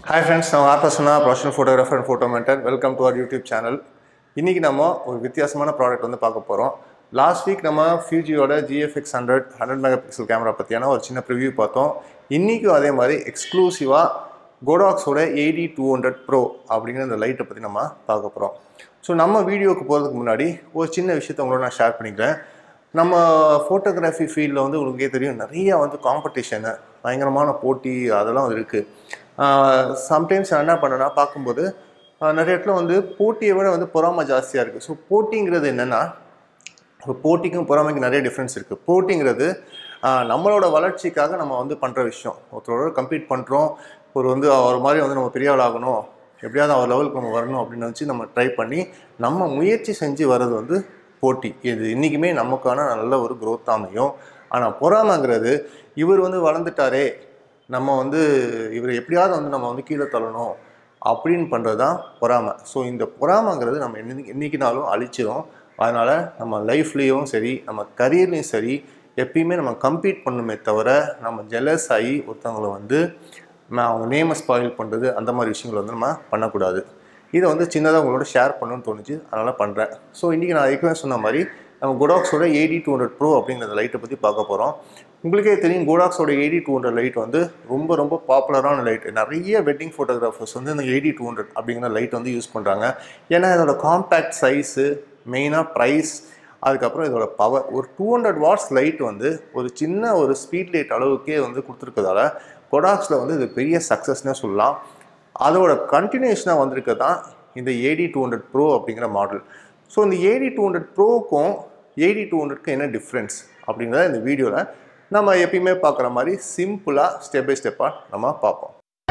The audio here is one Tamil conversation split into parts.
ஹாய் ஃப்ரெண்ட்ஸ் நான் R Prasanna professional photographer and photo mentor welcome to our YouTube channel இன்றைக்கி நம்ம ஒரு வித்தியாசமான ப்ராடக்ட் வந்து பார்க்க போகிறோம் லாஸ்ட் வீக் நம்ம ஃபியூஜியோட GFX hundred hundred mega pixel camera பற்றியான ஒரு சின்ன ப்ரிவ்யூ பார்த்தோம் இன்றைக்கும் அதே மாதிரி எக்ஸ்க்ளூசிவாக கோடாக்ஸோட ஏடி டூ ஹண்ட்ரட் ப்ரோ அப்படிங்கிற இந்த லைட்டை பற்றி நம்ம பார்க்க போகிறோம் ஸோ நம்ம வீடியோக்கு போகிறதுக்கு முன்னாடி ஒரு சின்ன விஷயத்தை உங்களோட நான் ஷேர் பண்ணிக்கிறேன் நம்ம ஃபோட்டோகிராஃபி ஃபீல்டில் வந்து உங்களுக்கே தெரியும் நிறைய வந்து காம்படிஷனு பயங்கரமான போட்டி அதெல்லாம் இருக்குது சம்டைம்ஸ் நான் என்ன பண்ணேன்னா பார்க்கும்போது ஆஹ் நிறைய இடத்துல வந்து போட்டியை விட வந்து பொறாமை ஜாஸ்தியாக இருக்குது ஸோ போட்டிங்கிறது என்னென்னா இப்போ போட்டிக்கும் பொறாமைக்கும் நிறைய டிஃப்ரென்ஸ் இருக்குது போட்டிங்கிறது ஆஹ் நம்மளோட வளர்ச்சிக்காக நம்ம வந்து பண்ணுற விஷயம் ஒருத்தரோட கம்ப்ளீட் பண்ணுறோம் ஒரு வந்து அவர் மாதிரி வந்து நம்ம பெரிய ஆள் ஆகணும் எப்படியாவது அவர் லெவலுக்கு நம்ம வரணும் அப்படின்னு வச்சு நம்ம ட்ரை பண்ணி நம்ம முயற்சி செஞ்சு வர்றது வந்து போட்டி இது இன்றைக்குமே நமக்கான நல்ல ஒரு growth அமையும் ஆனால் பொறாமைங்கிறது இவர் வந்து வளர்ந்துட்டாரே நம்ம வந்து இவர் எப்படியாவது வந்து நம்ம வந்து கீழே தள்ளணும் அப்படின்னு பண்ணுறது தான் பொறாமை ஸோ இந்த பொறாமைங்கிறது நம்ம என்னைக்கு என்னைக்குனாலும் அழிச்சிடும் அதனால் நம்ம லைஃப்லேயும் சரி நம்ம கரியர்லேயும் சரி எப்பயுமே நம்ம கம்பீட் பண்ணுமே தவிர நம்ம ஜெலஸ் ஆகி ஒருத்தவங்களை வந்து நான் அவங்க நேமை ஸ்பாயில் பண்ணுறது அந்த மாதிரி விஷயங்களை வந்து நம்ம பண்ணக்கூடாது இதை வந்து சின்னதாக உங்களோட ஷேர் பண்ணணும்னு தோணுச்சு அதனால் பண்ணுறேன் ஸோ இன்றைக்கி நான் ஏற்கனவே சொன்ன மாதிரி நம்ம குடாக்ஸோட ஏடி டூ ஹண்ட்ரட் ப்ரோ அப்படிங்கிற லைட்டை பற்றி பார்க்க போகிறோம் உங்களுக்கே தெரியும் கோடாக்ஸோட ஏடி டூ ஹண்ட்ரட் லைட் வந்து ரொம்ப ரொம்ப பாப்புலரான லைட் நிறைய வெட்டிங் ஃபோட்டோகிராஃபர்ஸ் வந்து இந்த ஏடி டூ ஹண்ட்ரட் அப்படிங்கிற லைட் வந்து யூஸ் பண்ணுறாங்க ஏன்னா இதோட காம்பேக்ட் சைஸு மெயினாக ப்ரைஸ் அதுக்கப்புறம் இதோட பவர் ஒரு டூ ஹண்ட்ரட் வாட்ஸ் லைட் வந்து ஒரு சின்ன ஒரு ஸ்பீட் லைட் அளவுக்கே வந்து கொடுத்துருக்கதால கொடாக்ஸில் வந்து இது பெரிய சக்ஸஸ்னே சொல்லலாம் அதோட கண்டினியூஷனாக வந்திருக்கிறது தான் இந்த ஏடி டூ ஹண்ட்ரட் ப்ரோ அப்படிங்கிற மாடல் ஸோ இந்த ஏடி டூ ஹண்ட்ரட் ப்ரோக்கும் ஏடி டூ ஹண்ட்ரட்க்கு என்ன டிஃப்ரென்ஸ் அப்படிங்கிறத இந்த வீடியோவில் நம்ம எப்பயுமே பார்க்குற மாதிரி சிம்பிளாக ஸ்டெப் பை ஸ்டெப்பாக நம்ம பார்ப்போம்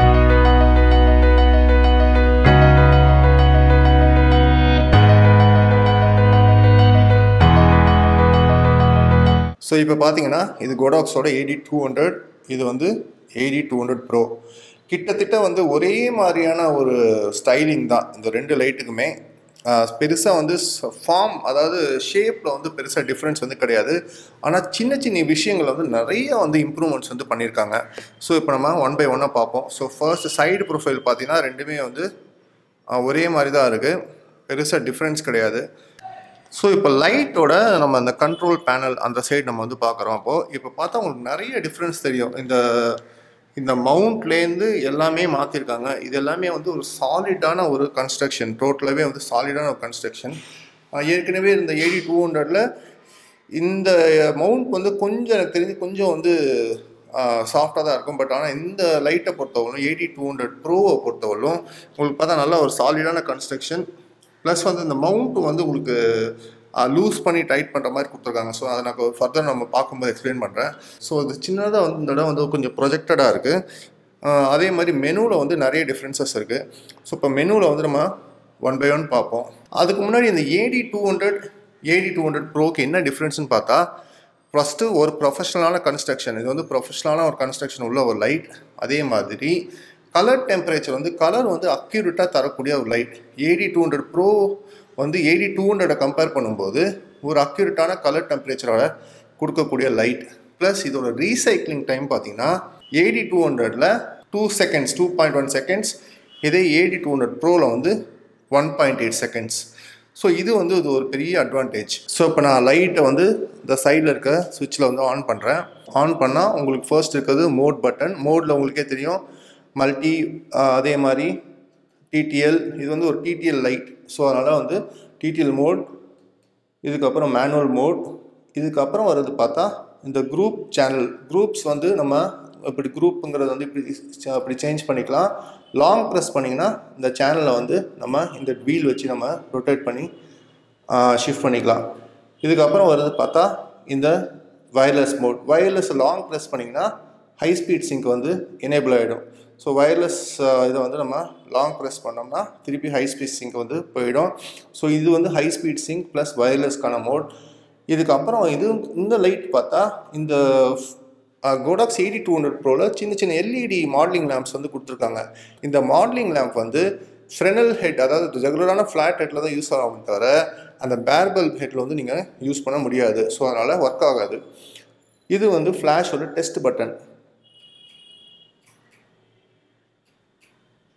ஸோ இப்போ பார்த்தீங்கன்னா இது கோடாக்ஸோட ஏடி டூ ஹண்ட்ரட் இது வந்து ஏடி டூ ஹண்ட்ரட் ப்ரோ கிட்டத்தட்ட வந்து ஒரே மாதிரியான ஒரு ஸ்டைலிங் தான் இந்த ரெண்டு லைட்டுக்குமே பெருசாக வந்து ஃபார்ம் அதாவது ஷேப்பில் வந்து பெருசாக டிஃப்ரென்ஸ் வந்து கிடையாது ஆனால் சின்ன சின்ன விஷயங்கள் வந்து நிறைய வந்து இம்ப்ரூவ்மெண்ட்ஸ் வந்து பண்ணியிருக்காங்க ஸோ இப்போ நம்ம ஒன் பை ஒன்னாக பார்ப்போம் ஸோ ஃபர்ஸ்ட் சைடு ப்ரொஃபைல் பார்த்தீங்கன்னா ரெண்டுமே வந்து ஆஹ், ஒரே மாதிரி தான் இருக்குது பெருசாக டிஃப்ரென்ஸ் கிடையாது ஸோ இப்போ லைட்டோட நம்ம அந்த கண்ட்ரோல் பேனல் அந்த சைடு நம்ம வந்து பார்க்குறோம் அப்போது இப்போ பார்த்தா உங்களுக்கு நிறைய டிஃப்ரென்ஸ் தெரியும் இந்த இந்த மவுண்ட்லேருந்து எல்லாமே மாற்றிருக்காங்க இது எல்லாமே வந்து ஒரு சாலிடான ஒரு கன்ஸ்ட்ரக்ஷன் டோட்டலாகவே வந்து சாலிடான ஒரு கன்ஸ்ட்ரக்ஷன் ஏற்கனவே இந்த ஏடி டூ ஹண்ட்ரடில் இந்த மவுண்ட் வந்து கொஞ்சம் எனக்கு தெரிஞ்சு கொஞ்சம் வந்து சாஃப்டாக தான் இருக்கும் பட் ஆனால் இந்த லைட்டை பொறுத்தவரைக்கும் எயிட்டி டூ ஹண்ட்ரட் ப்ரோவை பொறுத்தவரைக்கும் உங்களுக்கு பார்த்தா நல்ல ஒரு சாலிடான கன்ஸ்ட்ரக்ஷன் ப்ளஸ் வந்து இந்த மவுண்ட் வந்து உங்களுக்கு லூஸ் பண்ணி டைட் பண்ணுற மாதிரி கொடுத்துருக்காங்க ஸோ அதை நான் ஃபர்தர் நம்ம பார்க்கும்போது எக்ஸ்பிளைன் பண்ணுறேன் ஸோ இது சின்னதாக வந்து இந்த இடம் வந்து கொஞ்சம் ப்ரொஜெக்டடாக இருக்குது அதே மாதிரி மெனுவில் வந்து நிறைய டிஃப்ரென்சஸ் இருக்குது ஸோ இப்போ மெனுவில் வந்து நம்ம ஒன் பை ஒன் பார்ப்போம் அதுக்கு முன்னாடி இந்த AD two hundred AD two hundred ப்ரோக்கு என்ன டிஃப்ரென்ஸ்னு பார்த்தா ஃபஸ்ட்டு ஒரு ப்ரொஃபஷனலான கன்ஸ்ட்ரக்ஷன் இது வந்து ப்ரொஃபஷனலான ஒரு கன்ஸ்ட்ரக்ஷன் உள்ள ஒரு லைட் அதே மாதிரி கலர் டெம்பரேச்சர் வந்து கலர் வந்து அக்யூரேட்டாக தரக்கூடிய ஒரு light AD two hundred pro வந்து ஏடி டூ ஹண்ட்ரடை கம்பேர் பண்ணும்போது ஒரு அக்யூரேட்டான கலர் டெம்பரேச்சரோட கொடுக்கக்கூடிய லைட் ப்ளஸ் இதோட ரீசைக்ளிங் டைம் பார்த்தீங்கன்னா ஏடி டூ ஹண்ட்ரடில் two seconds two point one seconds இதே ஏடி டூ ஹண்ட்ரட் ப்ரோவில் வந்து one point eight seconds so இது வந்து இது ஒரு பெரிய அட்வான்டேஜ் ஸோ இப்போ நான் லைட்டை வந்து இந்த சைடில் இருக்க சுவிட்சில் வந்து ஆன் பண்ணுறேன் ஆன் பண்ணால் உங்களுக்கு ஃபர்ஸ்ட் இருக்கிறது மோட் பட்டன் மோடில் உங்களுக்கே தெரியும் மல்டி அதே மாதிரி டிடிஎல் இது வந்து ஒரு டிடிஎல் லைட் ஸோ அதனால் வந்து டிடிஎல் மோட் இதுக்கப்புறம் மேனுவல் மோட் இதுக்கப்புறம் வர்றது பார்த்தா இந்த குரூப் சேனல் குரூப்ஸ் வந்து நம்ம இப்படி குரூப்புங்கிறது வந்து இப்படி அப்படி சேஞ்ச் பண்ணிக்கலாம் லாங் ப்ரெஸ் பண்ணிங்கன்னா இந்த சேனலை வந்து நம்ம இந்த வீல் வச்சு நம்ம ரொட்டேட் பண்ணி ஷிஃப்ட் பண்ணிக்கலாம் இதுக்கப்புறம் வர்றது பார்த்தா இந்த wireless mode wireless long press பண்ணிங்கன்னா ஹை ஸ்பீட் சிங்க் வந்து எனேபிள் ஆகிடும் ஸோ வயர்லெஸ் இதை வந்து நம்ம லாங் ப்ரெஸ் பண்ணோம்னா திருப்பி ஹை ஸ்பீட் சிங்க் வந்து போயிடும் ஸோ இது வந்து ஹை ஸ்பீட் சிங்க் ப்ளஸ் வயர்லெஸ்க்கான மோட் இதுக்கப்புறம் இது இந்த லைட் பார்த்தா இந்த கோடாக்ஸ் எயிட்டி டூ ஹண்ட்ரட் ப்ரோவில் சின்ன சின்ன எல்இடி மாடலிங் லேம்ப்ஸ் வந்து கொடுத்துருக்காங்க இந்த மாடலிங் லேம்ப் வந்து ஃப்ரெனல் ஹெட் அதாவது ரெகுலரான ஃப்ளாட் ஹெட்டில் தான் யூஸ் ஆகும் தவிர அந்த பேர்பல் ஹெட்டில் வந்து நீங்கள் யூஸ் பண்ண முடியாது ஸோ அதனால் ஒர்க் ஆகாது இது வந்து ஃப்ளாஷோட டெஸ்ட் பட்டன்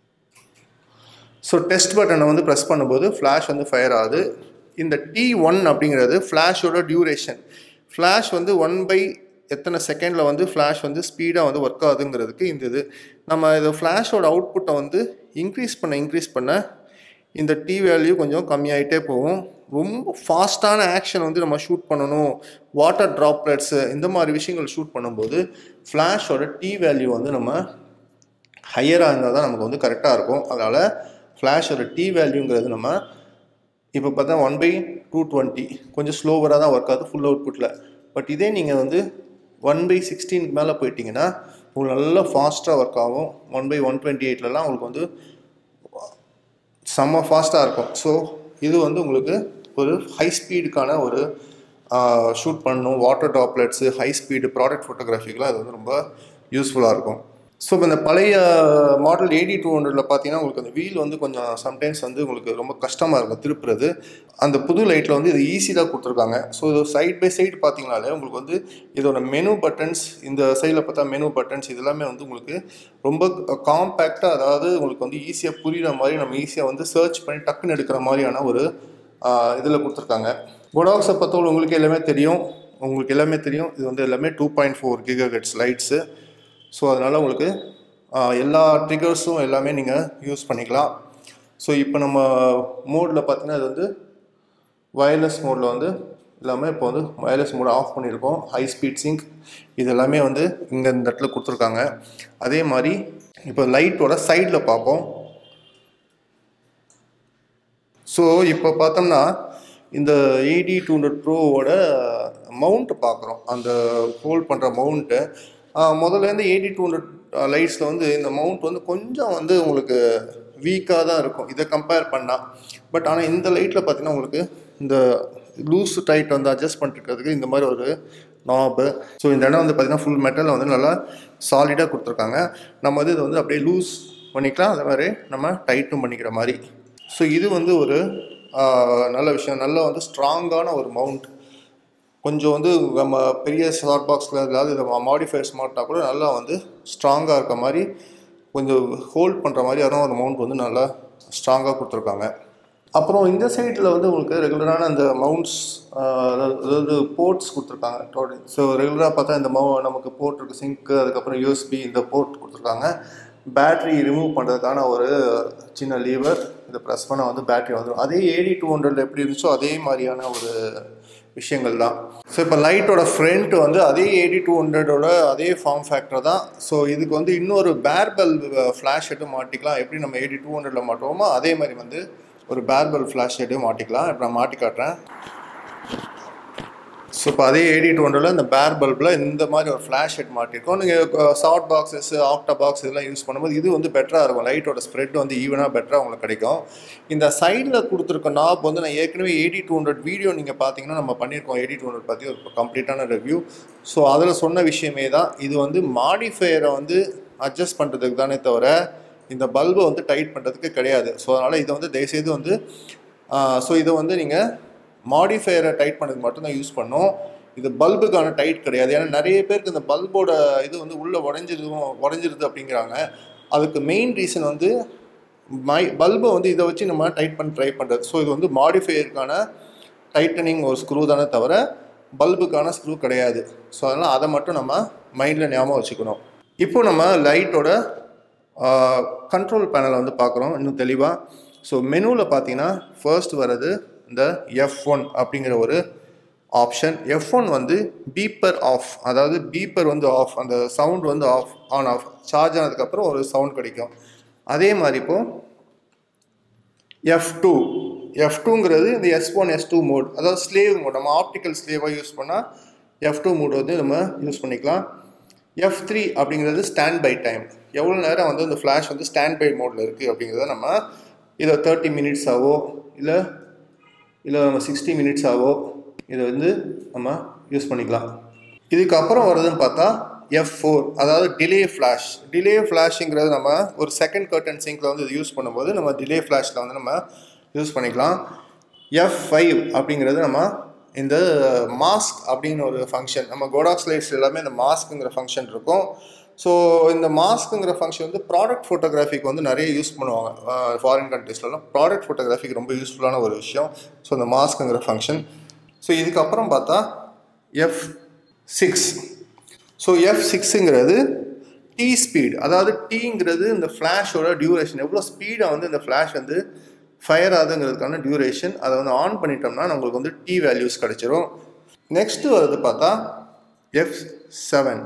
ஸோ டெஸ்ட் பட்டனை வந்து ப்ரெஸ் பண்ணும்போது ஃப்ளாஷ் வந்து ஃபயர் ஆகுது இந்த டி ஒன் அப்படிங்கிறது ஃப்ளாஷோட டியூரேஷன் ஃப்ளாஷ் வந்து ஒன் பை எத்தனை செகண்டில் வந்து ஃப்ளாஷ் வந்து ஸ்பீடாக வந்து ஒர்க் ஆகுதுங்கிறதுக்கு இந்த இது நம்ம இது ஃப்ளாஷோட அவுட்புட்டை வந்து இன்க்ரீஸ் பண்ண இன்க்ரீஸ் பண்ண இந்த டி வேல்யூ கொஞ்சம் கம்மியாயிட்டே போகும் ரொம்ப ஃபாஸ்ட்டான ஆக்ஷன் வந்து நம்ம ஷூட் பண்ணணும் வாட்டர் ட்ராப்லெட்ஸு இந்த மாதிரி விஷயங்கள் ஷூட் பண்ணும்போது ஃப்ளாஷோட டி வேல்யூ வந்து நம்ம ஹையராக இருந்தால் தான் நமக்கு வந்து கரெக்டாக இருக்கும் அதனால் ஃப்ளாஷோட டி வேல்யூங்கிறது நம்ம இப்போ பார்த்தா ஒன் பை டூ டுவெண்ட்டி கொஞ்சம் ஸ்லோவராக தான் ஒர்க் ஆகுது ஃபுல் அவுட்புட்டில் பட் இதே நீங்கள் வந்து ஒன் பை சிக்ஸ்டீனுக்கு மேலே போயிட்டீங்கன்னா உங்களுக்கு நல்லா ஃபாஸ்ட்டாக ஒர்க் ஆகும் ஒன் பை ஒன் டுவெண்ட்டி எயிட்லலாம் உங்களுக்கு வந்து செம்ம ஃபாஸ்ட்டாக இருக்கும் ஸோ இது வந்து உங்களுக்கு ஒரு ஹை ஸ்பீடுக்கான ஒரு ஷூட் பண்ணணும் water tablets high speed product ஃபோட்டோகிராஃபிக்கெலாம் இது வந்து ரொம்ப யூஸ்ஃபுல்லாக இருக்கும் ஸோ இப்போ இந்த பழைய மாடல் எயிட்டி டூ ஹண்ட்ரடில் பார்த்தீங்கன்னா உங்களுக்கு அந்த வீல் வந்து கொஞ்சம் சம்டைம்ஸ் வந்து உங்களுக்கு ரொம்ப கஷ்டமாக இருக்கும் திருப்புறது அந்த புது லைட்டில் வந்து இது ஈஸியாக கொடுத்துருக்காங்க ஸோ இது சைட் பை சைடு பார்த்தீங்கனாலே உங்களுக்கு வந்து இதோட மெனு பட்டன்ஸ் இந்த சைடில் பார்த்தா மெனு பட்டன்ஸ் இதெல்லாமே வந்து உங்களுக்கு ரொம்ப காம்பேக்டாக அதாவது உங்களுக்கு வந்து ஈஸியாக புரிகிற மாதிரி நம்ம ஈஸியாக வந்து சர்ச் பண்ணி டக்குன்னு எடுக்கிற மாதிரியான ஒரு இதில் கொடுத்துருக்காங்க கொடாக்ஸை பொறுத்தவரை உங்களுக்கு எல்லாமே தெரியும் உங்களுக்கு எல்லாமே தெரியும் இது வந்து எல்லாமே two point four giga lights so அதனால் உங்களுக்கு எல்லா ட்ரிகர்ஸும் எல்லாமே நீங்கள் யூஸ் பண்ணிக்கலாம் ஸோ இப்போ நம்ம மோடில் பார்த்தீங்கன்னா இது வந்து வயர்லெஸ் மோடில் வந்து எல்லாமே இப்போ வந்து வயர்லெஸ் மோட் ஆஃப் பண்ணியிருக்கோம் ஹை ஸ்பீட் சிங்க் இது எல்லாமே வந்து இங்கே இந்த இடத்துல கொடுத்துருக்காங்க அதே மாதிரி இப்போ லைட்டோட சைடில் பார்ப்போம் ஸோ இப்போ பார்த்தோம்னா இந்த எயிட்டி டூ ஹண்ட்ரட் ப்ரோவோட மவுண்ட் பார்க்குறோம் அந்த ஹோல்ட் பண்ணுற மவுண்ட்டு முதல்லேருந்து எயிட்டி டூ ஹண்ட்ரட் லைட்ஸில் வந்து இந்த மவுண்ட் வந்து கொஞ்சம் வந்து உங்களுக்கு வீக்காக தான் இருக்கும் இதை கம்பேர் பண்ணால் பட் ஆனால் இந்த லைட்டில் பார்த்தீங்கன்னா உங்களுக்கு இந்த லூஸ் டைட் வந்து அட்ஜஸ்ட் பண்ணிருக்கிறதுக்கு இந்த மாதிரி ஒரு நாபு ஸோ இந்த இடம் வந்து பார்த்திங்கன்னா ஃபுல் மெட்டலில் வந்து நல்லா சாலிடாக கொடுத்துருக்காங்க நம்ம வந்து இதை வந்து அப்படியே லூஸ் பண்ணிக்கலாம் அதே மாதிரி நம்ம டைட்டும் பண்ணிக்கிற மாதிரி ஸோ இது வந்து ஒரு நல்ல விஷயம் நல்ல வந்து ஸ்ட்ராங்கான ஒரு மவுண்ட் கொஞ்சம் வந்து நம்ம பெரிய ஸ்மார்ட் பாக்ஸில் இல்லாத இதை மாடிஃபை ஸ்மார்ட்டாக கூட நல்லா வந்து ஸ்ட்ராங்காக இருக்க மாதிரி கொஞ்சம் ஹோல்ட் பண்ணுற மாதிரி யாரும் ஒரு மவுண்ட் வந்து நல்லா ஸ்ட்ராங்காக கொடுத்துருக்காங்க அப்புறம் இந்த சைடில் வந்து உங்களுக்கு ரெகுலரான அந்த மவுண்ட்ஸ் அதாவது போர்ட்ஸ் கொடுத்துருக்காங்க ஸோ ரெகுலராக பார்த்தா இந்த மவு நமக்கு போர்ட் இருக்குது சிங்க்கு அதுக்கப்புறம் யூஎஸ்பி இந்த போர்ட் கொடுத்துருக்காங்க பேட்ரி ரிமூவ் பண்ணுறதுக்கான ஒரு சின்ன லீவர் இதை ப்ரெஸ் பண்ண வந்து பேட்ரி வந்துடும் அதே ஏடி டூ ஹண்ட்ரட் எப்படி இருந்துச்சோ அதே மாதிரியான ஒரு விஷயங்கள் தான் ஸோ இப்போ லைட்டோட ஃப்ரண்ட் வந்து அதே எயிட்டி டூ ஹண்ட்ரடோட அதே ஃபார்ம் ஃபேக்டர் தான் ஸோ இதுக்கு வந்து இன்னொரு பேர்பல் ஃப்ளாஷ் ஹெட்டும் மாட்டிக்கலாம் எப்படி நம்ம எயிட்டி டூ ஹண்ட்ரடில் மாட்டுவோமோ அதே மாதிரி வந்து ஒரு பேர்பல் ஃப்ளாஷ் ஹெட்டும் மாட்டிக்கலாம் இப்போ நான் மாட்டி காட்டுறேன் ஸோ இப்போ அதே எயிட்டி டூ ஹண்ட்ரடில் இந்த பேர் பல்பில் இந்த மாதிரி ஒரு ஃப்ளாஷ் ஹெட் மாட்டிருக்கோம் நீங்கள் சாஃப்ட் பாக்ஸஸ் ஆக்டா பாக்ஸ் இதெல்லாம் யூஸ் பண்ணும்போது இது வந்து பெட்டராக இருக்கும் லைட்டோட ஸ்ப்ரெட் வந்து ஈவனாக பெட்டராக உங்களுக்கு கிடைக்கும் இந்த சைடில் கொடுத்துருக்க நாப் வந்து நான் ஏற்கனவே எயிட்டி டூ ஹண்ட்ரட் வீடியோ நீங்கள் பார்த்தீங்கன்னா நம்ம பண்ணியிருக்கோம் எயிட்டி டூ ஹண்ட்ரட் பற்றி ஒரு கம்ப்ளீட்டான ரிவ்யூ ஸோ அதில் சொன்ன விஷயமே தான் இது வந்து மாடிஃபையரை வந்து அட்ஜஸ்ட் பண்ணுறதுக்கு தானே தவிர இந்த பல்பை வந்து டைட் பண்ணுறதுக்கு கிடையாது ஸோ அதனால் இதை வந்து தயவுசெய்து வந்து ஸோ இதை வந்து நீங்கள் மாடிஃபையரை டைட் பண்ணதுக்கு மட்டும்தான் யூஸ் பண்ணோம் இது பல்புக்கான டைட் கிடையாது ஏன்னா நிறைய பேருக்கு இந்த பல்போட இது வந்து உள்ளே உடஞ்சிருதும் உடஞ்சிருது அப்படிங்கிறாங்க அதுக்கு மெயின் ரீசன் வந்து மை பல்பை வந்து இதை வச்சு நம்ம டைட் பண்ணி ட்ரை பண்ணுறது ஸோ இது வந்து மாடிஃபையருக்கான டைட்டனிங் ஒரு ஸ்க்ரூ தானே தவிர பல்புக்கான ஸ்க்ரூ கிடையாது ஸோ அதனால் அதை மட்டும் நம்ம மைண்டில் ஞாபகம் வச்சுக்கணும் இப்போ நம்ம லைட்டோட கண்ட்ரோல் பேனலை வந்து பார்க்குறோம் இன்னும் தெளிவாக ஸோ மெனுவில் பார்த்தீங்கன்னா ஃபர்ஸ்ட் வர்றது இந்த எஃப் ஒன் அப்படிங்கிற ஒரு ஆப்ஷன் எஃப் ஒன் வந்து பீப்பர் ஆஃப் அதாவது பீப்பர் வந்து ஆஃப் அந்த சவுண்ட் வந்து ஆஃப் ஆன் ஆஃப் சார்ஜ் ஆனதுக்கப்புறம் ஒரு சவுண்ட் கிடைக்கும் அதே மாதிரி இப்போ எஃப் டூ எஃப் டூங்கிறது இந்த S one S two mode அதாவது ஸ்லேவ் மோட் நம்ம ஆப்டிக்கல் ஸ்லேவாக யூஸ் பண்ணால் எஃப் டூ மோட் வந்து நம்ம யூஸ் பண்ணிக்கலாம் எஃப் த்ரீ அப்படிங்கிறது ஸ்டாண்ட் பை டைம் எவ்வளோ நேரம் வந்து இந்த ஃப்ளாஷ் வந்து ஸ்டாண்ட் பை மோடில் இருக்குது அப்படிங்கிறத நம்ம இதை தேர்ட்டி மினிட்ஸ் ஆவோ இல்லை இல்லை நம்ம சிக்ஸ்டி மினிட்ஸ் ஆவோ இதை வந்து நம்ம யூஸ் பண்ணிக்கலாம் இதுக்கப்புறம் வர்றதுன்னு பார்த்தா எஃப் ஃபோர் அதாவது டிலே ஃப்ளாஷ் டிலே ஃப்ளாஷுங்கிறது நம்ம ஒரு செகண்ட் கர்டன் சிங்கில் வந்து இது யூஸ் பண்ணும்போது நம்ம டிலே ஃப்ளாஷில் வந்து நம்ம யூஸ் பண்ணிக்கலாம் எஃப் ஃபைவ் அப்படிங்கிறது நம்ம இந்த மாஸ்க் அப்படின்னு ஒரு ஃபங்க்ஷன் நம்ம கோடாக்ஸ் லைட்ஸ் எல்லாமே இந்த மாஸ்க்குங்கிற ஃபங்க்ஷன் இருக்கும் ஸோ இந்த மாஸ்க்குங்கிற ஃபங்க்ஷன் வந்து ப்ராடக்ட் ஃபோட்டோகிராஃபிக்கு வந்து நிறைய யூஸ் பண்ணுவாங்க ஃபாரின் கண்ட்ரீஸ்லலாம் ப்ராடக்ட் ஃபோட்டோகிராஃபிக்கு ரொம்ப யூஸ்ஃபுல்லான ஒரு விஷயம் ஸோ இந்த மாஸ்க்குங்கிற ஃபங்க்ஷன் ஸோ இதுக்கப்புறம் பார்த்தா எஃப் சிக்ஸ் ஸோ எஃப் சிக்ஸுங்கிறது டி ஸ்பீட் அதாவது டீங்கிறது இந்த ஃப்ளாஷோட டியூரேஷன் எவ்வளோ ஸ்பீடாக வந்து இந்த ஃப்ளாஷ் வந்து ஃபயர் ஆகுதுங்கிறதுக்கான டியூரேஷன் அதை வந்து ஆன் பண்ணிட்டோம்னா நம்மளுக்கு வந்து டி வேல்யூஸ் கிடச்சிரும் நெக்ஸ்ட்டு வருது பார்த்தா எஃப் செவன்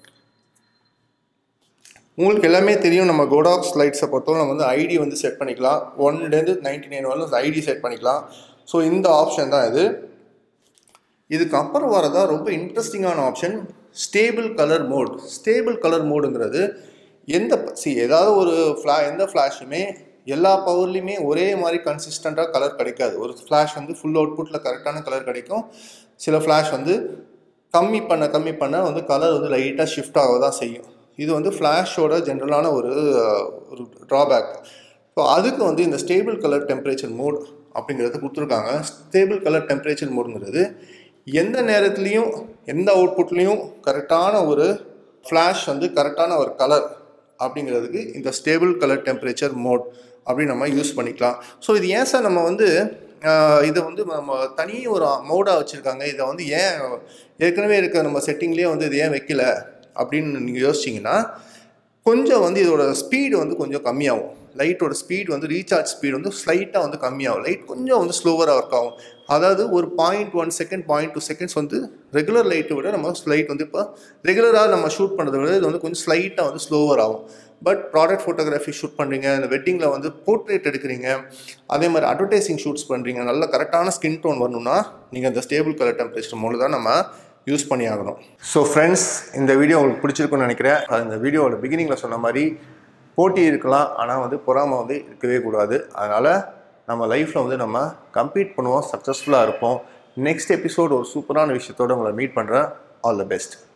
உங்களுக்கு எல்லாமே தெரியும் நம்ம கோடாக்ஸ் லைட்ஸை பொறுத்தவரை நம்ம வந்து ஐடி வந்து செட் பண்ணிக்கலாம் ஒன்லேருந்து நைன்டி நைன் வரலும் ஐடி செட் பண்ணிக்கலாம் ஸோ இந்த ஆப்ஷன் தான் இது இதுக்கப்புறம் வரதா ரொம்ப இன்ட்ரெஸ்டிங்கான option stable colour mode stable colour மோடுங்கிறது எந்த சி ஏதாவது ஒரு ஃப்ளா எந்த ஃப்ளாஷுமே எல்லா பவர்லேயுமே ஒரே மாதிரி கன்சிஸ்டண்ட்டாக கலர் கிடைக்காது ஒரு ஃப்ளாஷ் வந்து ஃபுல் அவுட்புட்டில் கரெக்டான கலர் கிடைக்கும் சில ஃப்ளாஷ் வந்து கம்மி பண்ண கம்மி பண்ண வந்து கலர் வந்து லைட்டாக ஷிஃப்ட் ஆக தான் செய்யும் இது வந்து ஃப்ளாஷோட ஜென்ரலான ஒரு ஒரு ட்ராபேக் ஸோ அதுக்கு வந்து இந்த ஸ்டேபிள் கலர் டெம்பரேச்சர் மோட் அப்படிங்கிறது கொடுத்துருக்காங்க ஸ்டேபிள் கலர் டெம்பரேச்சர் மோடுங்கிறது எந்த நேரத்துலையும் எந்த அவுட்புட்லேயும் கரெக்டான ஒரு ஃப்ளாஷ் வந்து கரெக்டான ஒரு கலர் அப்படிங்கிறதுக்கு இந்த ஸ்டேபிள் கலர் டெம்பரேச்சர் மோட் அப்படின்னு நம்ம யூஸ் பண்ணிக்கலாம் ஸோ இது ஏன் சார் நம்ம வந்து இதை வந்து நம்ம தனி ஒரு மோடாக வச்சுருக்காங்க இதை வந்து ஏன் ஏற்கனவே இருக்க நம்ம செட்டிங்லேயே வந்து இது ஏன் வைக்கல அப்படின்னு நீங்கள் யோசிச்சிங்கன்னா கொஞ்சம் வந்து இதோட ஸ்பீடு வந்து கொஞ்சம் கம்மியாகும் லைட்டோட ஸ்பீட் வந்து ரீசார்ஜ் ஸ்பீடு வந்து ஸ்லைட்டாக வந்து கம்மியாகும் லைட் கொஞ்சம் வந்து ஸ்லோவராக ஒர்க் ஆகும் அதாவது ஒரு point one second point two seconds வந்து ரெகுலர் லைட்டை விட நம்ம லைட் வந்து இப்போ ரெகுலராக நம்ம ஷூட் பண்ணுறத விட இது வந்து கொஞ்சம் ஸ்லைட்டாக வந்து ஸ்லோவர் ஆகும் பட் ப்ராடக்ட் ஃபோட்டோகிராஃபி ஷூட் பண்ணுறீங்க இந்த வெட்டிங்கில் வந்து போர்ட்ரேட் எடுக்கிறீங்க அதே மாதிரி அட்வர்டைசிங் ஷூட்ஸ் பண்ணுறீங்க நல்ல கரெக்டான ஸ்கின் டோன் வரணும்னா நீங்கள் அந்த ஸ்டேபிள் கலர் டெம்பரேச்சர் மூலம் தான் நம்ம யூஸ் பண்ணி ஆகணும் ஸோ ஃப்ரெண்ட்ஸ் இந்த வீடியோ உங்களுக்கு பிடிச்சிருக்குன்னு நினைக்கிறேன் அது இந்த வீடியோவோட பிகினிங்கில் சொன்ன மாதிரி போட்டி இருக்கலாம் ஆனால் வந்து பொறாமை வந்து இருக்கவே கூடாது அதனால் நம்ம லைஃப்பில் வந்து நம்ம கம்ப்ளீட் பண்ணுவோம் சக்ஸஸ்ஃபுல்லாக இருப்போம் நெக்ஸ்ட் எபிசோட் ஒரு சூப்பரான விஷயத்தோடு உங்களை மீட் பண்ணுறேன் ஆல் த பெஸ்ட்